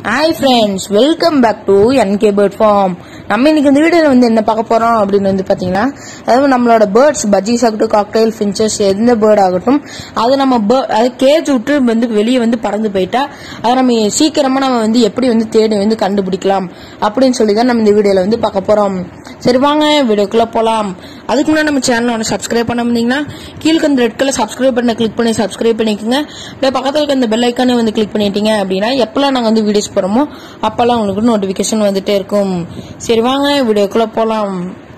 hi friends welcome back to N K bird farm நம்ம இன்னைக்கு இந்த வீடியோவில் வந்து என்ன பார்க்க போறோம் அப்படின்னு வந்து பார்த்தீங்கன்னா அதாவது நம்மளோட பேர்ட்ஸ் பஜ்ஜீஸ் ஆகட்டும் காக்டைல் ஃபின்ச்சஸ் எந்த பேர்ட் ஆகட்டும் அது நம்ம bird- அது கேஜ் விட்டு வந்து வெளியே வந்து பறந்து போயிட்டா அதை நம்ம சீக்கிரமா நம்ம வந்து எப்படி வந்து தேடி வந்து கண்டுபிடிக்கலாம் அப்படின்னு சொல்லி தான் நம்ம இந்த வீடியோவில் வந்து பார்க்க போறோம் சரி வாங்க வீடியோக்குள்ள போலாம் அதுக்கு முன்னாடி நம்ம சேனலை ஒன்று சப்ஸ்கிரைப் பண்ண முடியுங்கன்னா கீழே அந்த ரெட் கலர் சப்ஸ்கிரைப் பண்ண கிளிக் பண்ணி சப்ஸ்கிரைப் பண்ணிக்கோங்க அப்படியே பக்கத்தில் இருக்க அந்த பெல் ஐக்கானே வந்து கிளிக் பண்ணிட்டீங்க அப்படின்னா எப்பெல்லாம் நாங்கள் வந்து வீடியோஸ் போகிறோமோ அப்பெல்லாம் உங்களுக்கு நோட்டிஃபிகேஷன் வந்துட்டே இருக்கும் சரி வாங்க வீடியோக்குள்ள போகலாம்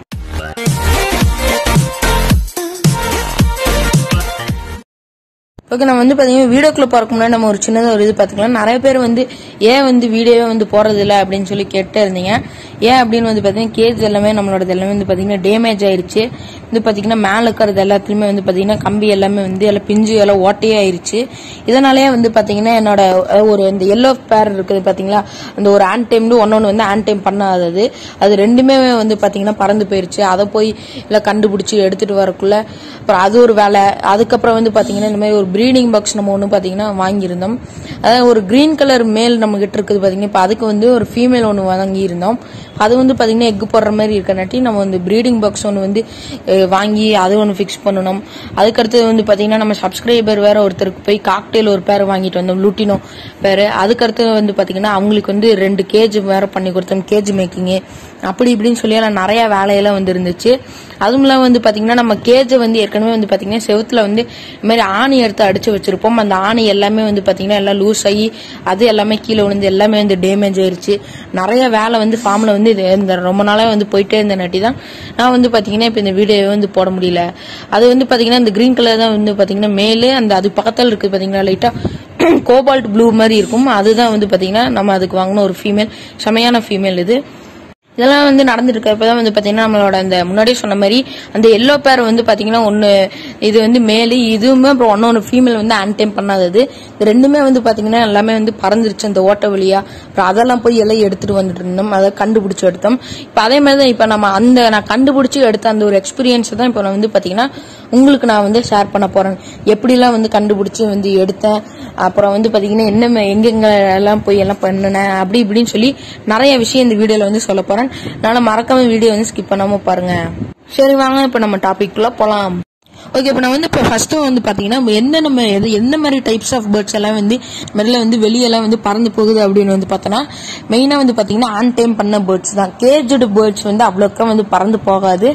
ஓகே நம்ம வந்து பார்த்தீங்கன்னா வீடியோக்குள்ள பார்க்க முன்னாடி நம்ம ஒரு சின்னதாக ஒரு இது பார்த்துக்கலாம் நிறைய பேர் வந்து ஏன் வந்து வீடியோவே வந்து போறது இல்ல அப்படின்னு சொல்லி கேட்டே இருந்தீங்க ஏன் அப்படின்னு வந்து பார்த்தீங்கன்னா கேஜ் எல்லாமே நம்மளோட எல்லாமே வந்து பார்த்தீங்கன்னா டேமேஜ் ஆயிருச்சு வந்து பார்த்தீங்கன்னா மேலே இருக்கிறது எல்லாத்துலயுமே வந்து பார்த்தீங்கன்னா கம்பி எல்லாமே வந்து எல்லாம் பிஞ்சு எல்லாம் ஓட்டையே ஆயிருச்சு இதனாலேயே வந்து பார்த்தீங்கன்னா என்னோட அஹ், ஒரு இந்த எல்லோ பேர் இருக்குது பார்த்தீங்களா அந்த ஒரு ஆன் டைம்னு ஒன்னொன்று வந்து ஆன் டைம் பண்ணாதது அது ரெண்டுமே வந்து பார்த்தீங்கன்னா பறந்து போயிருச்சு அதை போய் இல்லை கண்டுபிடிச்சி எடுத்துட்டு வரக்குள்ள அப்புறம் அது ஒரு வேலை அதுக்கப்புறம் வந்து பார்த்தீங்கன்னா இந்த மாதிரி ஒரு ப்ரீடிங் பாக்ஸ் நம்ம ஒன்று பார்த்தீங்கன்னா வாங்கியிருந்தோம் அதாவது ஒரு கிரீன் கலர் மேல் நம்ம கிட்ட இருக்குது பார்த்தீங்கன்னா இப்போ அதுக்கு வந்து ஒரு ஃபீமேல் ஒன்று வாங்கியிருந்தோம் அது வந்து பார்த்தீங்கன்னா எக் போடுற மாதிரி இருக்கனாட்டி நம்ம வந்து ப்ரீடிங் பாக்ஸ் ஒன்று வந்து அஹ், வாங்கி அது ஒன்று ஃபிக்ஸ் பண்ணணும் அதுக்கடுத்து வந்து பார்த்தீங்கன்னா நம்ம சப்ஸ்கிரைபர் வேற ஒருத்தருக்கு போய் காக்டெயில் ஒரு பேர் வாங்கிட்டு வந்தோம் லூட்டினோ பேர் அதுக்கடுத்து வந்து பார்த்தீங்கன்னா அவங்களுக்கு வந்து ரெண்டு கேஜ் வேற பண்ணி கொடுத்தோம் கேஜ் மேக்கிங்கு அப்படி இப்படின்னு சொல்லி எல்லாம் நிறைய வேலையெல்லாம் வந்து இருந்துச்சு அதுவும் இல்லாம வந்து பாத்தீங்கன்னா நம்ம கேஜை வந்து ஏற்கனவே வந்து பாத்தீங்கன்னா செவுத்துல வந்து இந்த மாதிரி ஆணி எடுத்து அடிச்சு வச்சிருப்போம் அந்த ஆணி எல்லாமே வந்து பாத்தீங்கன்னா எல்லாம் லூஸ் ஆகி அது எல்லாமே கீழே விழுந்து எல்லாமே வந்து டேமேஜ் ஆயிருச்சு நிறைய வேலை வந்து ஃபார்ம்ல வந்து இது இந்த ரொம்ப நாளா வந்து போயிட்டே இருந்த நாட்டி தான் நான் வந்து பாத்தீங்கன்னா இப்ப இந்த வீடியோ வந்து போட முடியல அது வந்து பாத்தீங்கன்னா இந்த கிரீன் கலர் தான் வந்து பாத்தீங்கன்னா மேலு அந்த அது பக்கத்துல இருக்கு பாத்தீங்கன்னா லைட்டா கோபால்ட் ப்ளூ மாதிரி இருக்கும் அதுதான் வந்து பாத்தீங்கன்னா நம்ம அதுக்கு வாங்கின ஒரு ஃபீமேல் செமையான ஃபீமேல் இது இதெல்லாம் வந்து நடந்துட்டு இருக்கப்ப தான் வந்து பாத்தீங்கன்னா நம்மளோட அந்த முன்னாடியே சொன்ன மாதிரி அந்த எல்லோ பேர் வந்து பாத்தீங்கன்னா ஒன்னு இது வந்து மேலு இதுவுமே அப்புறம் ஒன்னொன்னு ஃபீமேல் வந்து அன்டைம் பண்ணாதது இது ரெண்டுமே வந்து பாத்தீங்கன்னா எல்லாமே வந்து பறந்துருச்சு அந்த ஓட்ட வழியா அப்புறம் அதெல்லாம் போய் எல்லாம் எடுத்துட்டு வந்துட்டு இருந்தோம் அதை கண்டுபிடிச்சு எடுத்தோம் இப்ப அதே மாதிரி தான் இப்ப நம்ம அந்த நான் கண்டுபிடிச்சு எடுத்த அந்த ஒரு எக்ஸ்பீரியன்ஸ் தான் இப்ப நான் வந்து பாத்தீங்கன்னா உங்களுக்கு நான் வந்து ஷேர் பண்ண போறேன் எப்படிலாம் வந்து கண்டுபிடிச்சு வந்து எடுத்தேன் அப்புறம் வந்து பாத்தீங்கன்னா என்ன எங்கெங்க எல்லாம் போய் எல்லாம் பண்ணினேன் அப்படி இப்படின்னு சொல்லி நிறைய விஷயம் இந்த வீடியோல வந்து சொல்ல போறேன் அதனால மறக்காம வீடியோ வந்து ஸ்கிப் பண்ணாம பாருங்க சரி வாங்க இப்ப நம்ம டாபிக் குள்ள போலாம் ஓகே இப்போ நான் வந்து இப்போ ஃபர்ஸ்ட் வந்து பாத்தீங்கன்னா எந்த நம்ம எது எந்த மாதிரி டைப்ஸ் ஆஃப் பேர்ட்ஸ் எல்லாம் வந்து மெல்ல வந்து வெளியெல்லாம் வந்து பறந்து போகுது அப்படின்னு வந்து பார்த்தோன்னா மெயினா வந்து பாத்தீங்கன்னா ஆன் டைம் பண்ண பேர்ட்ஸ் தான் கேஜ்டு பேர்ட்ஸ் வந்து அவ்வளோக்கா வந்து பறந்து போகாது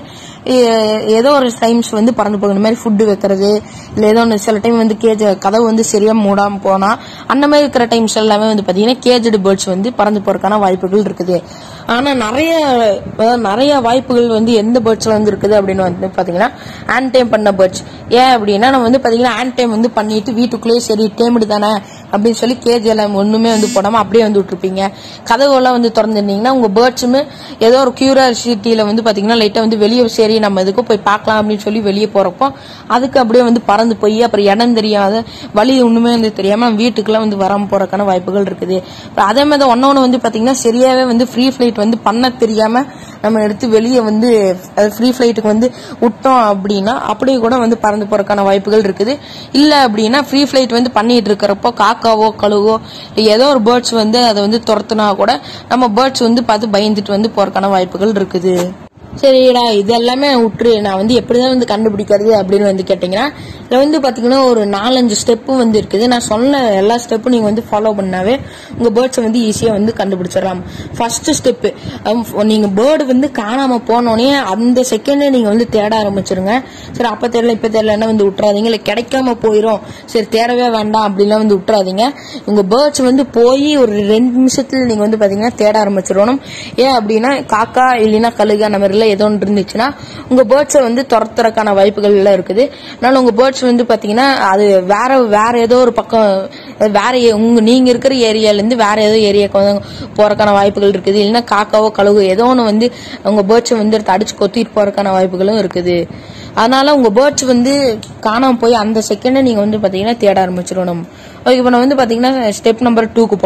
ஏ- ஏதோ ஒரு டைம்ஸ் வந்து பறந்து போகும் இந்த மாதிரி ஃபுட்டு வைக்கிறது இல்லை ஏதோ ஒன்று சில டைம் வந்து கேஜ் கதவு வந்து சரியா மூடாம போனா அந்த மாதிரி இருக்கிற டைம்ஸ் எல்லாமே வந்து பாத்தீங்கன்னா கேஜ்டு பேர்ட்ஸ் வந்து பறந்து போறதுக்கான வாய்ப்புகள் இருக்குது ஆனா நிறைய அதாவது நிறைய வாய்ப்புகள் வந்து எந்த பேர்ட்ஸ்ல வந்து இருக்குது அப்படின்னு வந்து பாத்தீங்கன்னா ஆன் டைம் பண்ண பேர்ட்ஸ் ஏன் அப்படின்னா நம்ம வந்து பாத்தீங்கன்னா ஆன் டைம் வந்து பண்ணிட்டு வீட்டுக்குள்ளேயே சரி டேம்டு தானே அப்படின்னு சொல்லி கேஜ் எல்லாம் ஒண்ணுமே வந்து போடாம அப்படியே வந்து விட்டுருப்பீங்க கதவெல்லாம் வந்து திறந்துருந்தீங்கன்னா உங்க பேர்ட்ஸுமே ஏதோ ஒரு கியூரியாசிட்டியில வந்து பாத்தீங்கன்னா லைட்டா வந்து வெளியே சரி நம்ம எதுக்கும் போய் பார்க்கலாம் அப்படின்னு சொல்லி வெளியே போறப்போ அதுக்கு அப்படியே வந்து பறந்து போய் அப்புறம் இடம் தெரியாத வழி ஒண்ணுமே வந்து தெரியாம வீட்டுக்குலாம் வந்து வராம போறதுக்கான வாய்ப்புகள் இருக்குது அப்புறம் அதே மாதிரி ஒன்னு ஒன்று வந்து பாத்தீங்கன்னா சரியாவே வந்து ஃப்ரீ ஃபிளைட் வந்து பண்ண தெரியாம நம்ம எடுத்து வெளியே வந்து ஃப்ரீ ஃபிளைட்டுக்கு வந்து விட்டோம் அப்படின்னா அப்படியே கூட வந்து பறந்து போறதுக்கான வாய்ப்புகள் இருக்குது இல்ல அப்படின்னா ஃப்ரீ ஃபிளைட் வந்து பண்ணிட்டு இருக்கிறப்போ காக்காவோ கழுவோ இல்ல ஏதோ ஒரு பேர்ட்ஸ் வந்து அதை வந்து துரத்துனா கூட நம்ம பேர்ட்ஸ் வந்து பார்த்து பயந்துட்டு வந்து போறதுக்கான வாய்ப்புகள் இருக்குது சரிடா இது எல்லாமே விட்டுரு நான் வந்து எப்படிதான் வந்து கண்டுபிடிக்கிறது அப்படின்னு வந்து கேட்டீங்கன்னா இதுல வந்து பாத்தீங்கன்னா ஒரு நாலஞ்சு ஸ்டெப்பு வந்து இருக்குது நான் சொன்ன எல்லா ஸ்டெப்பும் நீங்க வந்து ஃபாலோ பண்ணாவே உங்க பேர்ட்ஸை வந்து ஈஸியா வந்து கண்டுபிடிச்சிடலாம் ஃபர்ஸ்ட் ஸ்டெப் நீங்க பேர்டு வந்து காணாம போனோடனே அந்த செகண்டே நீங்க வந்து தேட ஆரம்பிச்சிருங்க சரி அப்ப தெரியல இப்ப தெரியலன்னா வந்து விட்டுறாதீங்க இல்ல கிடைக்காம போயிரும் சரி தேடவே வேண்டாம் அப்படிலாம் வந்து விட்டுறாதீங்க உங்க பேர்ட்ஸ் வந்து போய் ஒரு ரெண்டு நிமிஷத்துல நீங்க வந்து பாத்தீங்கன்னா தேட ஆரம்பிச்சிடணும் ஏன் அப்படின்னா காக்கா இல்லைன்னா கழுகு அந்த மாதிரிலாம் ஏதோ ஒன்று இருந்துச்சுன்னா உங்க பேர்ட்ஸை வந்து துரத்துறதுக்கான வாய்ப்புகள் எல்லாம் இருக்குது அதனால உங்க பேர்ட்ஸ் வந்து பாத்தீங்கன்னா அது வேற வேற ஏதோ ஒரு பக்கம் வேற ஏ- உங்க நீங்க இருக்கிற ஏரியால இருந்து வேற ஏதோ ஏரியாவுக்கு வந்து போறதுக்கான வாய்ப்புகள் இருக்குது இல்லைன்னா காக்காவோ கழுகு ஏதோ ஒன்று வந்து உங்க பேர்ட்ஸை வந்து எடுத்து அடிச்சு கொத்திட்டு போறதுக்கான வாய்ப்புகளும் இருக்குது அதனால உங்க பேர்ட்ஸ் வந்து காணாம போய் அந்த செகண்டை நீங்க வந்து பாத்தீங்கன்னா தேட ஆரம்பிச்சிடணும் ஓகே இப்போ நான் வந்து பாத்தீங்கன்னா ஸ்டெப் நம்பர் டூக்கு போலாம்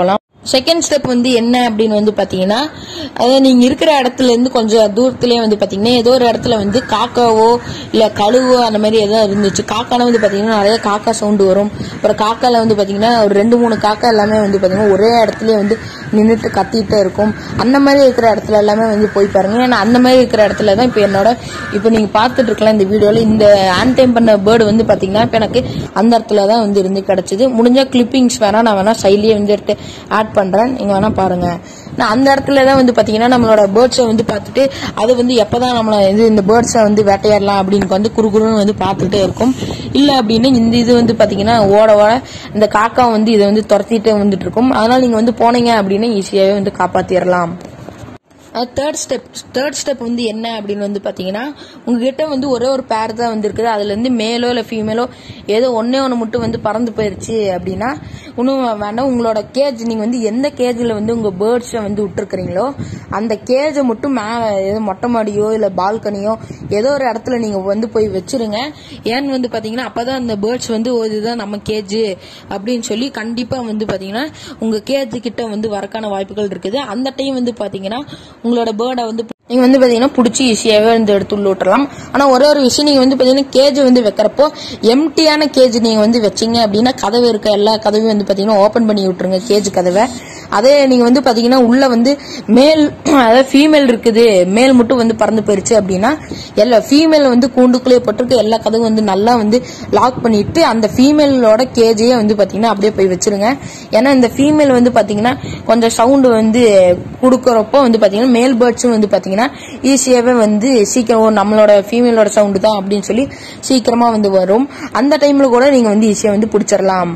செகண்ட் ஸ்டெப் வந்து என்ன அப்படின்னு வந்து பாத்தீங்கன்னா அதாவது நீங்க இருக்கிற இடத்துல இருந்து கொஞ்சம் தூரத்திலேயே வந்து பாத்தீங்கன்னா ஏதோ ஒரு இடத்துல வந்து காக்காவோ இல்ல கழுவோ அந்த மாதிரி ஏதோ இருந்துச்சு காக்கால வந்து பாத்தீங்கன்னா நிறைய காக்கா சவுண்டு வரும் அப்புறம் காக்கால வந்து பாத்தீங்கன்னா ஒரு ரெண்டு மூணு காக்கா எல்லாமே வந்து பாத்தீங்கன்னா ஒரே இடத்துலயே வந்து நின்றுட்டு கத்திட்டு இருக்கும் அந்த மாதிரி இருக்கிற இடத்துல எல்லாமே வந்து போய் பாருங்க ஏன்னா அந்த மாதிரி இருக்கிற இடத்துல தான் இப்போ என்னோட இப்போ நீங்க பார்த்துட்டு இருக்கலாம் இந்த வீடியோல இந்த ஆன்டைம் பண்ண பேர்டு வந்து பாத்தீங்கன்னா இப்போ எனக்கு அந்த இடத்துல தான் வந்து இருந்து கிடைச்சது முடிஞ்ச கிளிப்பிங்ஸ் வேணா நான் வேணா சைட்லயே வந்து எடுத்து ஆட் பண்றேன் நீங்க வேணா பாருங்க நான் அந்த இடத்துல தான் வந்து பாத்தீங்கன்னா நம்மளோட பேர்ட்ஸை வந்து பார்த்துட்டு அது வந்து எப்பதான் நம்மள இது இந்த பேர்ட்ஸை வந்து வேட்டையாடலாம் அப்படின்னு வந்து குறுகுறுன்னு வந்து பார்த்துட்டே இருக்கும் இல்ல அப்படின்னு இந்த இது வந்து பாத்தீங்கன்னா ஓட ஓட இந்த காக்கா வந்து இதை வந்து துரத்திட்டே வந்துட்டு இருக்கும் அதனால நீங்க வந்து போனீங்க அப்படின்னு ஈஸியாவே வந்து காப்பாத்திரலாம் தேர்ட் ஸ்டெப் தேர்ட் ஸ்டெப் வந்து என்ன அப்படின்னு வந்து பாத்தீங்கன்னா உங்ககிட்ட வந்து ஒரே ஒரு பேர் தான் வந்து இருக்குது அதுல இருந்து மேலோ இல்ல ஃபீமேலோ ஏதோ ஒன்னே ஒன்று மட்டும் வந்து பறந்து போயிருச்சு அப்படின்னா இன்னும் வேண்டாம் உங்களோட கேஜ் நீங்க வந்து எந்த கேஜ்ல வந்து உங்க பேர்ட்ஸை வந்து விட்டுருக்கிறீங்களோ அந்த கேஜை மட்டும் மேல ஏதோ மொட்டை மாடியோ இல்ல பால்கனியோ ஏதோ ஒரு இடத்துல நீங்க வந்து போய் வச்சிருங்க ஏன்னு வந்து பாத்தீங்கன்னா அப்பதான் அந்த பேர்ட்ஸ் வந்து ஓ, இதுதான் நம்ம கேஜ் அப்படின்னு சொல்லி கண்டிப்பா வந்து பாத்தீங்கன்னா உங்க கேஜ் கிட்ட வந்து வரக்கான வாய்ப்புகள் இருக்குது அந்த டைம் வந்து பாத்தீங்கன்னா உங்களோட பேர்டை வந்து நீங்க வந்து பாத்தீங்கன்னா புடிச்சு ஈஸியாவே வந்து எடுத்து உள்ள விட்டுறலாம் ஆனா ஒரே ஒரு விஷயம் நீங்க வந்து பாத்தீங்கன்னா கேஜ் வந்து வைக்கிறப்போ எம்டியான கேஜ் நீங்க வந்து வச்சீங்க அப்படின்னா கதவு இருக்க எல்லா கதவையும் வந்து பாத்தீங்கன்னா ஓபன் பண்ணி விட்டுருங்க கேஜ் கதவை அதே நீங்க வந்து பாத்தீங்கன்னா உள்ள வந்து மேல் அதாவது ஃபீமேல் இருக்குது மேல் மட்டும் வந்து பறந்து போயிருச்சு அப்படின்னா எல்லா ஃபீமேல் வந்து கூண்டுக்குள்ளேயே போட்டிருக்கு எல்லா கதவும் வந்து நல்லா வந்து லாக் பண்ணிட்டு அந்த ஃபீமேலோட கேஜையே வந்து பாத்தீங்கன்னா அப்படியே போய் வச்சிருங்க ஏன்னா இந்த ஃபீமேல் வந்து பாத்தீங்கன்னா கொஞ்சம் சவுண்டு வந்து கொடுக்கறப்போ வந்து பாத்தீங்கன்னா மேல் பேர்ட்ஸும் வந்து பாத்தீங்கன்னா ஈஸியாவே வந்து சீக்கிரம் ஓ, நம்மளோட ஃபீமேலோட சவுண்டு தான் அப்படின்னு சொல்லி சீக்கிரமா வந்து வரும் அந்த டைம்ல கூட நீங்க வந்து ஈஸியா வந்து பிடிச்சிடலாம்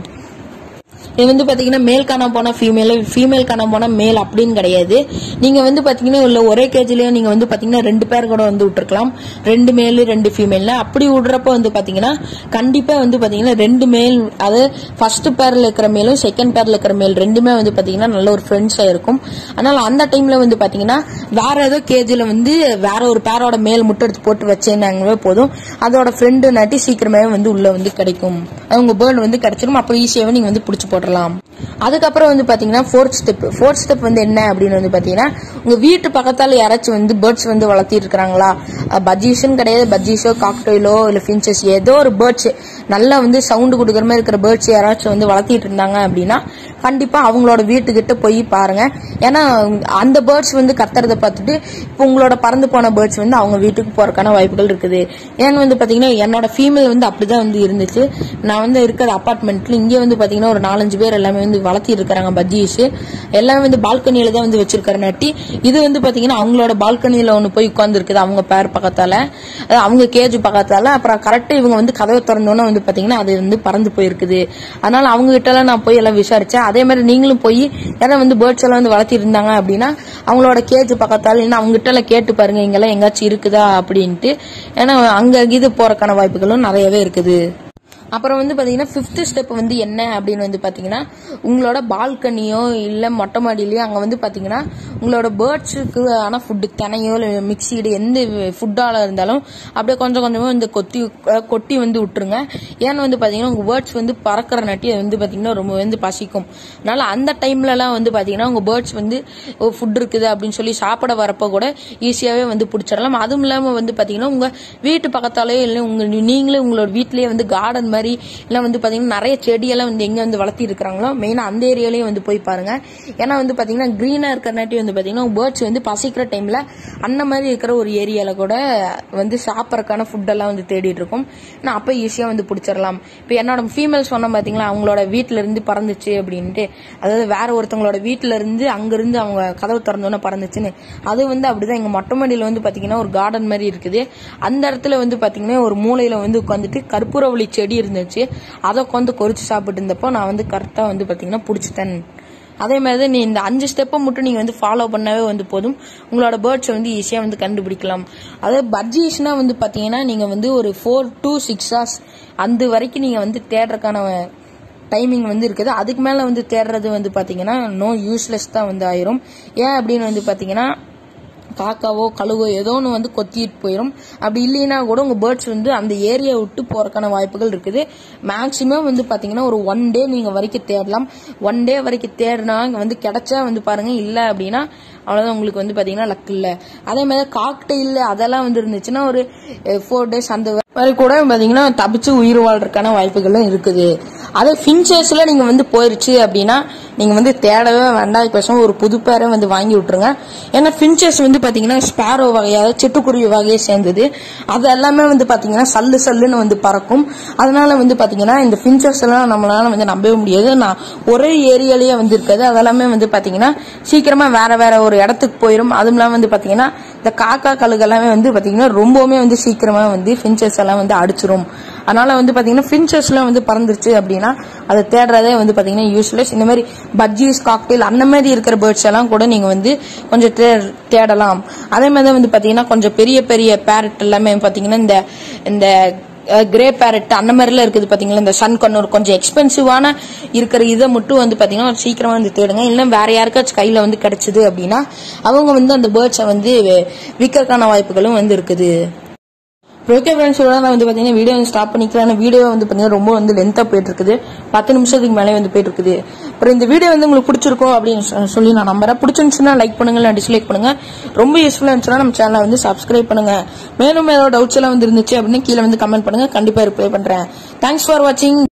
இது வந்து பாத்தீங்கன்னா மேல் காணாம போனா ஃபீமேல் ஃபீமேல் காணாம போனா மேல் அப்படின்னு கிடையாது நீங்க வந்து பாத்தீங்கன்னா உள்ள ஒரே கேஜ்லயே நீங்க வந்து பாத்தீங்கன்னா ரெண்டு பேர் கூட வந்து விட்டுருக்கலாம் ரெண்டு மேல் ரெண்டு ஃபீமேல்ல அப்படி விடுறப்ப வந்து பாத்தீங்கன்னா கண்டிப்பா வந்து பாத்தீங்கன்னா ரெண்டு மேல் அது ஃபர்ஸ்ட் பேர்ல இருக்கிற மேலும் செகண்ட் பேர்ல இருக்கிற மேல் ரெண்டுமே வந்து பாத்தீங்கன்னா நல்ல ஒரு ஃப்ரெண்ட்ஸா இருக்கும் அதனால அந்த டைம்ல வந்து பாத்தீங்கன்னா வேற ஏதோ கேஜ்ல வந்து வேற ஒரு பேரோட மேல் முட்டை எடுத்து போட்டு வச்சேன்னாங்களே போதும் அதோட ஃப்ரெண்டு நாட்டி சீக்கிரமே வந்து உள்ள வந்து கிடைக்கும் அது உங்க பேர்டு வந்து கிடைச்சிடும் அப்புறம் ஈஸியாவே நீங்க வந்து பிடிச்சி போட்டுடலாம் அதுக்கப்புறம் வந்து பாத்தீங்கன்னா ஃபோர்த் ஸ்டெப் ஃபோர்த் ஸ்டெப் வந்து என்ன அப்படின்னு வந்து பாத்தீங்கன்னா உங்க வீட்டு பக்கத்தால யாராச்சும் வந்து பேர்ட்ஸ் வந்து வளர்த்திட்டு இருக்காங்களா பஜ்ஜீஷன் கிடையாது பஜ்ஜீஷோ காக்டெயிலோ இல்ல ஃபின்ச்சஸ் ஏதோ ஒரு பேர்ட்ஸ் நல்லா வந்து சவுண்டு கொடுக்குற மாதிரி இருக்கிற பேர்ட்ஸ் யாராச்சும் வந்து வளர்த்திட்டு இருந்தாங்க அப்படின்னா கண்டிப்பா அவங்களோட வீட்டுக்கிட்ட போய் பாருங்க ஏன்னா அந்த பேர்ட்ஸ் வந்து கத்துறத பார்த்துட்டு இப்போ உங்களோட பறந்து போன பேர்ட்ஸ் வந்து அவங்க வீட்டுக்கு போறதுக்கான வாய்ப்புகள் இருக்குது ஏன்னு வந்து பாத்தீங்கன்னா என்னோட ஃபீமேல் வந்து அப்படிதான் வந்து இருந்துச்சு நான் வந்து இருக்கிற அபார்ட்மெண்ட்ல இங்கே வந்து பாத்தீங்கன்னா ஒரு நாலஞ்சு பேர் எல்லாமே வந்து வளர்த்தி இருக்கிறாங்க பஜ்ஜீஸ் எல்லாமே வந்து பால்கனியில தான் வந்து வச்சிருக்கிறனாட்டி இது வந்து பாத்தீங்கன்னா அவங்களோட பால்கனியில ஒன்று போய் உட்கார்ந்து இருக்குது அவங்க பேர் பக்கத்தால அது அவங்க கேஜ் பக்கத்தால அப்புறம் கரெக்டா இவங்க வந்து கதவை திறந்தோன்னே வந்து பாத்தீங்கன்னா அது வந்து பறந்து போயிருக்குது அதனால அவங்க கிட்ட எல்லாம் நான் போய் எல்லாம் விசாரிச்சேன் அதே மாதிரி நீங்களும் போய் யாரும் வந்து பேர்ட்ஸ் எல்லாம் வந்து வளர்த்தி இருந்தாங்க அப்படின்னா அவங்களோட கேஜ் பக்கத்தால இல்லைன்னா அவங்க கிட்ட எல்லாம் கேட்டு பாருங்க இங்கெல்லாம் எங்காச்சும் இருக்குதா அப்படின்ட்டு ஏன்னா அங்க இது போறக்கான வாய்ப்புகளும் நிறையவே இருக்குது அப்புறம் வந்து பாத்தீங்கன்னா ஃபிஃப்த் ஸ்டெப் வந்து என்ன அப்படின்னு வந்து பாத்தீங்கன்னா உங்களோட பால்கனியோ இல்ல மொட்டை மாடியிலயோ அங்க வந்து பாத்தீங்கன்னா உங்களோட பேர்ட்ஸுக்கு ஆன ஃபுட்டு தினையோ இல்ல மிக்சிடு எந்த ஃபுட்டால இருந்தாலும் அப்படியே கொஞ்சம் கொஞ்சமா இந்த கொத்தி அஹ் கொட்டி வந்து விட்டுருங்க ஏன்னு வந்து பாத்தீங்கன்னா உங்க பேர்ட்ஸ் வந்து பறக்கிற நட்டி அது வந்து பாத்தீங்கன்னா ரொம்ப வந்து பசிக்கும் அதனால அந்த டைம்ல எல்லாம் வந்து பாத்தீங்கன்னா உங்க பேர்ட்ஸ் வந்து ஃபுட் இருக்குது அப்படின்னு சொல்லி சாப்பிட வரப்ப கூட ஈஸியாவே வந்து பிடிச்சிடலாம் அதுவும் இல்லாம வந்து பாத்தீங்கன்னா உங்க வீட்டு பக்கத்தாலேயே இல்லை உங்க நீங்களே உங்களோட வீட்லயே வந்து கார்டன் மாதிரி இல்ல வந்து பாத்தீங்கன்னா நிறைய செடியெல்லாம் வந்து எங்க வந்து வளர்த்தி இருக்கிறாங்களோ மெயினா அந்த ஏரியாலயும் வந்து போய் பாருங்க ஏன்னா வந்து பாத்தீங்கன்னா கிரீனா இருக்கிறனாட்டி வந்து பாத்தீங்கன்னா பேர்ட்ஸ் வந்து பசிக்கிற டைம்ல அந்த மாதிரி இருக்கிற ஒரு ஏரியால கூட வந்து சாப்பிட்றதுக்கான ஃபுட் எல்லாம் வந்து தேடிட்டு இருக்கும் நான் அப்ப ஈஸியா வந்து பிடிச்சிடலாம் இப்போ என்னோட ஃபீமேல் சொன்ன பாத்தீங்களா அவங்களோட வீட்ல இருந்து பறந்துச்சு அப்படின்ட்டு அதாவது வேற ஒருத்தவங்களோட வீட்ல இருந்து அங்க இருந்து அவங்க கதவு திறந்தோன்னே பறந்துச்சுன்னு அது வந்து அப்படிதான் எங்க மொட்டை மாடியில வந்து பாத்தீங்கன்னா ஒரு கார்டன் மாதிரி இருக்குது அந்த இடத்துல வந்து பாத்தீங்கன்னா ஒரு மூலையில வந்து உட்காந்துட்டு கற்பூரவள்ளி செடி இருந்துச்சு அதை உட்காந்து கொறிச்சு சாப்பிட்டு இருந்தப்போ நான் வந்து கரெக்டா வந்து பாத்தீங்கன்னா பிடிச்சிட்டேன் அதே மாதிரி தான் நீ இந்த அஞ்சு ஸ்டெப்பை மட்டும் நீங்க வந்து ஃபாலோ பண்ணவே வந்து போதும் உங்களோட பேர்ட்ஸை வந்து ஈஸியா வந்து கண்டுபிடிக்கலாம் அதாவது பட்ஜீஸ்னா வந்து பாத்தீங்கன்னா நீங்க வந்து ஒரு ஃபோர் டு சிக்ஸ் ஹவர்ஸ் அந்த வரைக்கும் நீங்க வந்து தேடுறதுக்கான டைமிங் வந்து இருக்குது அதுக்கு மேல வந்து தேடுறது வந்து பாத்தீங்கன்னா நோ யூஸ்லெஸ் தான் வந்து ஆயிரும் ஏன் அப்படின்னு வந்து பாத்தீங்கன்னா காக்காவோ கழுகோ ஏதோ ஒன்று வந்து கொத்திட்டு போயிடும் அப்படி இல்லைன்னா கூட உங்க பேர்ட்ஸ் வந்து அந்த ஏரியா விட்டு போறதுக்கான வாய்ப்புகள் இருக்குது மேக்சிமம் வந்து பாத்தீங்கன்னா ஒரு ஒன் டே நீங்க வரைக்கும் தேடலாம் ஒன் டே வரைக்கும் தேடினா வந்து கிடைச்சா வந்து பாருங்க இல்ல அப்படின்னா அவ்வளவுதான் உங்களுக்கு வந்து பாத்தீங்கன்னா லக் இல்ல அதே மாதிரி காக்டெயில் அதெல்லாம் வந்து இருந்துச்சுன்னா ஒரு ஃபோர் டேஸ் அந்த மாதிரி கூட பாத்தீங்கன்னா தப்பிச்சு உயிர் வாழ்றதுக்கான வாய்ப்புகளும் இருக்குது அதே ஃபின்ச்சர்ஸ்ல நீங்க வந்து போயிருச்சு அப்படின்னா நீங்க வந்து தேடவே வேண்டாம் பேசாம ஒரு புது பேரை வந்து வாங்கி விட்டுருங்க ஏன்னா ஃபின்ச்சர்ஸ் வந்து பாத்தீங்கன்னா ஸ்பாரோ வகையாக சிட்டுக்குருவி வகையை சேர்ந்தது அது எல்லாமே வந்து பாத்தீங்கன்னா சல்லு சல்லுன்னு வந்து பறக்கும் அதனால வந்து பாத்தீங்கன்னா இந்த ஃபின்ச்சர்ஸ் எல்லாம் நம்மளால வந்து நம்பவே முடியாது நான் ஒரே ஏரியாலேயே வந்து இருக்காது அதெல்லாமே வந்து பாத்தீங்கன்னா சீக்கிரமா வேற வேற ஒரு இடத்துக்கு போயிடும் அதுவும் இல்லாம வந்து பாத்தீங்கன்னா இந்த காக்கா கழுகு எல்லாமே வந்து பாத்தீங்கன்னா ரொம்பவுமே வந்து சீக்கிரமா வந்து ஃபின்ச்சர்ஸ் எல்லாம் வந்து அடிச்சிரும் அதனால வந்து பாத்தீங்கன்னா ஃபின்ச்சர்ஸ்லாம் வந்து பறந்துருச்சு அப்படின்னா அதை தேடுறதே வந்து பாத்தீங்கன்னா யூஸ்லெஸ் இந்த மாதிரி பஜ்ஜீஸ் காக்டெயில் அந்த மாதிரி இருக்கிற பேர்ட்ஸ் எல்லாம் கூட நீங்க வந்து கொஞ்சம் தே- தேடலாம் அதே மாதிரி தான் வந்து பாத்தீங்கன்னா கொஞ்சம் பெரிய பெரிய பேரட் எல்லாமே பாத்தீங்கன்னா இந்த இந்த கிரே பேரட் அந்த மாதிரிலாம் இருக்குது பாத்தீங்களா இந்த சன் கண்ணூர் கொஞ்சம் எக்ஸ்பென்சிவான இருக்கிற இதை மட்டும் வந்து பாத்தீங்கன்னா சீக்கிரமா வந்து தேடுங்க இல்லை வேற யாருக்காச்சும் கையில வந்து கிடைச்சது அப்படின்னா அவங்க வந்து அந்த பேர்ட்ஸை வந்து விற்கிறதுக்கான வாய்ப்புகளும் வந்து இருக்குது ஓகே ஃப்ரெண்ட்ஸ் நான் வந்து பார்த்தீங்கன்னா வீடியோ வந்து ஸ்டாப் பண்ணிக்கிறேன் ஆனால் வீடியோ வந்து பார்த்தீங்கன்னா ரொம்ப வந்து லென்த்தாக போயிட்டு இருக்குது பத்து நிமிஷத்துக்கு மேலே வந்து போயிட்டு இருக்குது அப்புறம் இந்த வீடியோ வந்து உங்களுக்கு பிடிச்சிருக்கும் அப்படின்னு சொ- சொல்லி நான் நம்புறேன் பிடிச்சிருந்துச்சுன்னா லைக் பண்ணுங்க இல்லை டிஸ்லைக் பண்ணுங்க ரொம்ப யூஸ்ஃபுல்லாக இருந்துச்சுன்னா நம்ம சேனலை வந்து சப்ஸ்கிரைப் பண்ணுங்க மேலும் ஏதாவது டவுட்ஸ் எல்லாம் வந்து இருந்துச்சு அப்படின்னு கீழே வந்து கமெண்ட் பண்ணுங்க கண்டிப்பாக ரிப்ளை பண்றேன் தேங்க்ஸ் ஃபார் வாட்சிங்